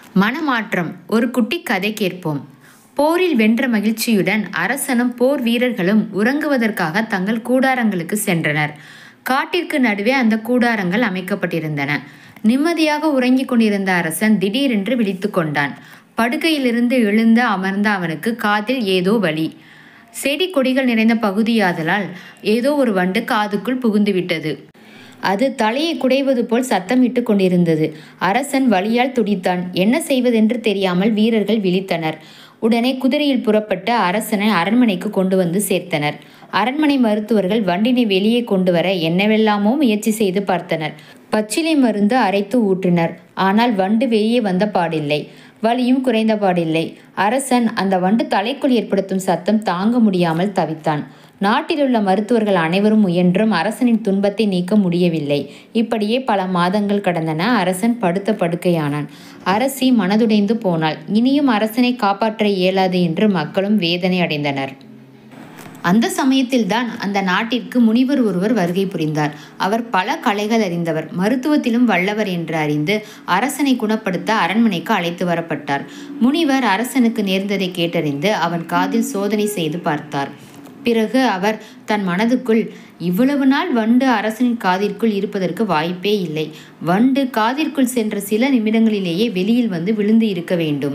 மனமாற்றம் ஒரு குட்டி கதை கேட்போம் போரில் வென்ற மகிழ்ச்சியுடன் அரசனும் போர் வீரர்களும் உறங்குவதற்காக தங்கள் கூடாரங்களுக்கு சென்றனர் காட்டிற்கு நடுவே அந்த கூடாரங்கள் அமைக்கப்பட்டிருந்தன நிம்மதியாக உறங்கிக் கொண்டிருந்த அரசன் திடீரென்று விழித்து கொண்டான் படுக்கையிலிருந்து எழுந்து அமர்ந்த அவனுக்கு காதில் ஏதோ வலி செடி கொடிகள் நிறைந்த பகுதியாதலால் ஏதோ ஒரு வண்டு காதுக்குள் புகுந்துவிட்டது அது தலையை குடைவது போல் சத்தமிட்டு கொண்டிருந்தது அரசன் வலியால் துடித்தான் என்ன செய்வதென்று தெரியாமல் வீரர்கள் விழித்தனர் உடனே குதிரையில் புறப்பட்டு அரசனை அரண்மனைக்கு கொண்டு வந்து சேர்த்தனர் அரண்மனை மருத்துவர்கள் வண்டினை வெளியே கொண்டு வர என்னவெல்லாமோ முயற்சி செய்து பார்த்தனர் பச்சிலை மருந்து அரைத்து ஊற்றினர் ஆனால் வண்டு வெளியே வந்த பாடில்லை வலியும் குறைந்த பாடில்லை அரசன் அந்த வண்டு தலைக்குள் ஏற்படுத்தும் சத்தம் தாங்க முடியாமல் தவித்தான் நாட்டிலுள்ள மருத்துவர்கள் அனைவரும் முயன்றும் அரசனின் துன்பத்தை நீக்க முடியவில்லை இப்படியே பல மாதங்கள் கடந்தன அரசன் படுத்த படுக்கையானான் அரசி மனதுடைந்து போனாள் இனியும் அரசனை காப்பாற்ற இயலாது என்று மக்களும் வேதனை அடைந்தனர் அந்த சமயத்தில்தான் அந்த நாட்டிற்கு முனிவர் ஒருவர் வருகை புரிந்தார் அவர் பல கலைகள் அறிந்தவர் மருத்துவத்திலும் வல்லவர் என்று அறிந்து அரசனை குணப்படுத்த அரண்மனைக்கு அழைத்து வரப்பட்டார் முனிவர் அரசனுக்கு நேர்ந்ததை கேட்டறிந்து அவன் காதில் சோதனை செய்து பார்த்தார் பிறகு அவர் தன் மனதுக்குள் இவ்வளவு நாள் வண்டு அரசனின் காதிற்குள் இருப்பதற்கு வாய்ப்பே இல்லை வண்டு காதிற்குள் சென்ற சில நிமிடங்களிலேயே வெளியில் வந்து விழுந்து இருக்க வேண்டும்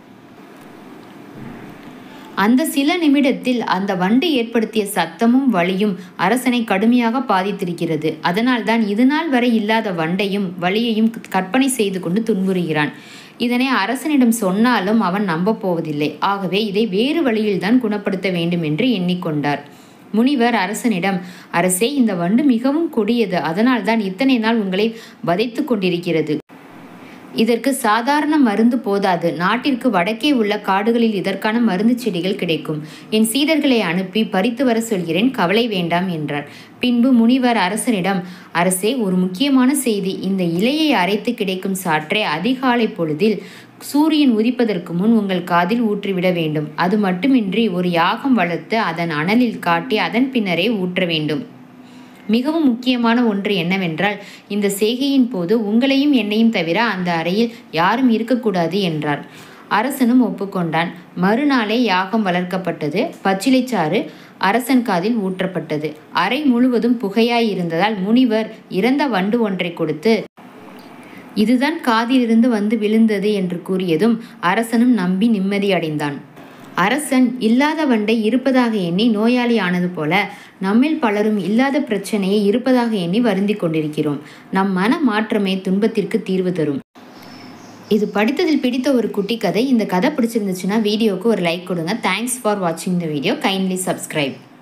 அந்த சில நிமிடத்தில் அந்த வண்டு ஏற்படுத்திய சத்தமும் வலியும் அரசனை கடுமையாக பாதித்திருக்கிறது அதனால்தான் இதுநாள் வரை இல்லாத வண்டையும் வலியையும் கற்பனை செய்து கொண்டு துன்புறுகிறான் இதனை அரசனிடம் சொன்னாலும் அவன் நம்பப் போவதில்லை ஆகவே இதை வேறு வழியில்தான் குணப்படுத்த வேண்டும் என்று எண்ணிக்கொண்டார் முனிவர் அரசனிடம் அரசே இந்த வண்டு மிகவும் கொடியது அதனால்தான் இத்தனை நாள் உங்களை வதைத்து கொண்டிருக்கிறது இதற்கு சாதாரண மருந்து போதாது நாட்டிற்கு வடக்கே உள்ள காடுகளில் இதற்கான மருந்து செடிகள் கிடைக்கும் என் சீடர்களை அனுப்பி பறித்து வர சொல்கிறேன் கவலை வேண்டாம் என்றார் பின்பு முனிவர் அரசனிடம் அரசே ஒரு முக்கியமான செய்தி இந்த இலையை அரைத்து கிடைக்கும் சாற்றை அதிகாலை பொழுதில் சூரியன் உதிப்பதற்கு முன் உங்கள் காதில் ஊற்றிவிட வேண்டும் அது மட்டுமின்றி ஒரு யாகம் வளர்த்து அதன் அனலில் காட்டி அதன் பின்னரே ஊற்ற வேண்டும் மிகவும் முக்கியமான ஒன்று என்னவென்றால் இந்த செய்கையின் போது உங்களையும் என்னையும் தவிர அந்த அறையில் யாரும் இருக்கக்கூடாது என்றார் அரசனும் ஒப்புக்கொண்டான் மறுநாளே யாகம் வளர்க்கப்பட்டது பச்சிலைச்சாறு அரசன் காதில் ஊற்றப்பட்டது அறை முழுவதும் புகையாய் இருந்ததால் முனிவர் இறந்த வண்டு ஒன்றை கொடுத்து இதுதான் காதிலிருந்து வந்து விழுந்தது என்று கூறியதும் அரசனும் நம்பி நிம்மதி அடைந்தான் அரசன் இல்லாத வண்டை இருப்பதாக எண்ணி நோயாளி ஆனது போல நம்மில் பலரும் இல்லாத பிரச்சனையை இருப்பதாக எண்ணி வருந்தி கொண்டிருக்கிறோம் நம் மன மாற்றமே துன்பத்திற்கு தீர்வு தரும் இது படித்ததில் பிடித்த ஒரு குட்டி கதை இந்த கதை பிடிச்சிருந்துச்சுன்னா வீடியோவுக்கு ஒரு லைக் கொடுங்க தேங்க்ஸ் ஃபார் வாட்சிங் த வீடியோ கைண்ட்லி சப்ஸ்கிரைப்